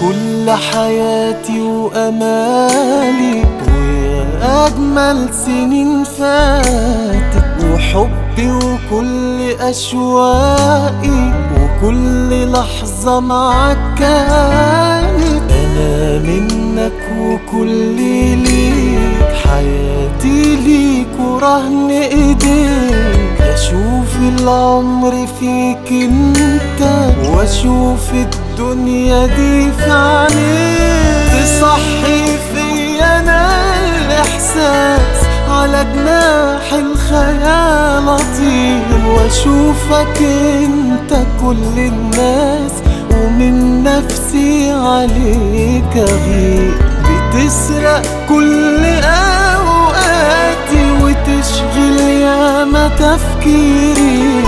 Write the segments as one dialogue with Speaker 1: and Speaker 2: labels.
Speaker 1: كل حياتي وأمالي ويا أجمل سنين فاتت وحبي وكل أشواقي وكل لحظة معاك كانت أنا منك وكل ليك حياتي ليك ورهن إيديك أشوف العمر فيك انت وأشوف الدنيا دي في عينيك تصحي فيا أنا الإحساس على جناح الخيال أطير وأشوفك انت كل الناس ومن نفسي عليك أغير بتسرق كل أوقاتي وتشغل ياما تفكيري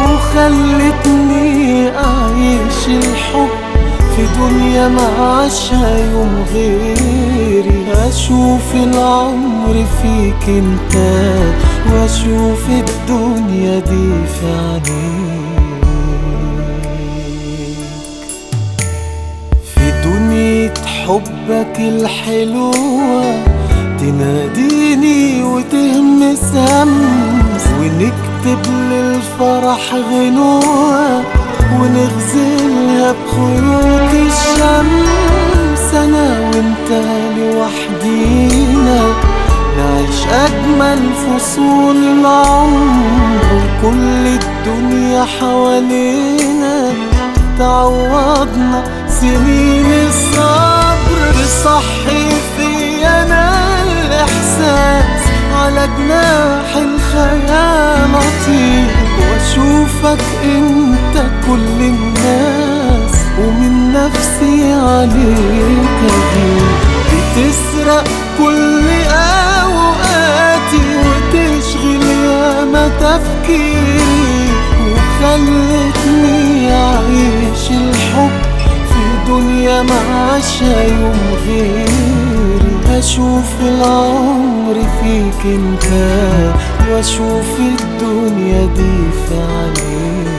Speaker 1: وخلتني أعيش الحب في دنيا ما عاشها يوم غيري أشوف العمر فيك انت وأشوف الدنيا دي في عينيك في دنيا حبك الحلوة تناديني وتهمس همس ونكتب للفرح غنوة ونغزلها بخيوط الشمس أنا وأنت لوحدينا نعيش أجمل فصول العمر وكل الدنيا حوالينا تعوضنا سنين الصبر تصحي فيا أنا الإحساس على جناح الخيال أطير وأشوفك أنت كل الناس ومن نفسي عليك أغير بتسرق كل أوقاتي وتشغل ياما تفكيري وخلتني أعيش الحب في دنيا ما عاشها يوم غيري أشوف العمر فيك انت وأشوف الدنيا دي في عينيك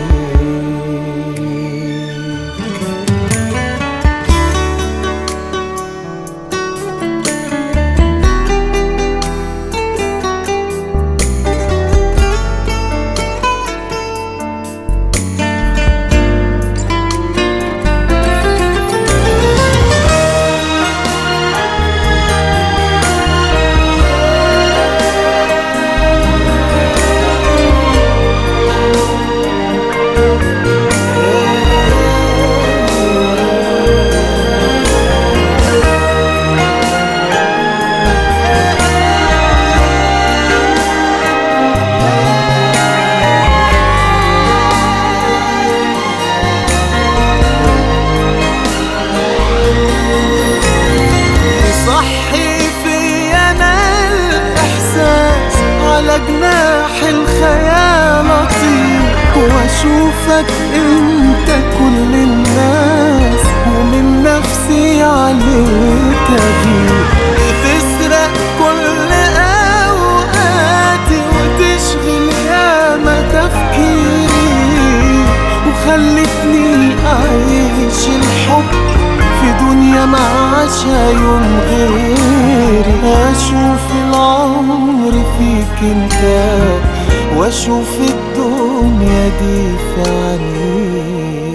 Speaker 1: صحي فيا انا الاحساس على جناح الخيال اطير واشوفك انت كل الناس ومن نفسي عليك اغير بتسرق كل اوقاتي وتشغل ياما تفكيري وخلتني اعيش الحب في دنيا ما عاشها يوم غيري أشوف العمر فيك انت وأشوف الدنيا دي في عينيك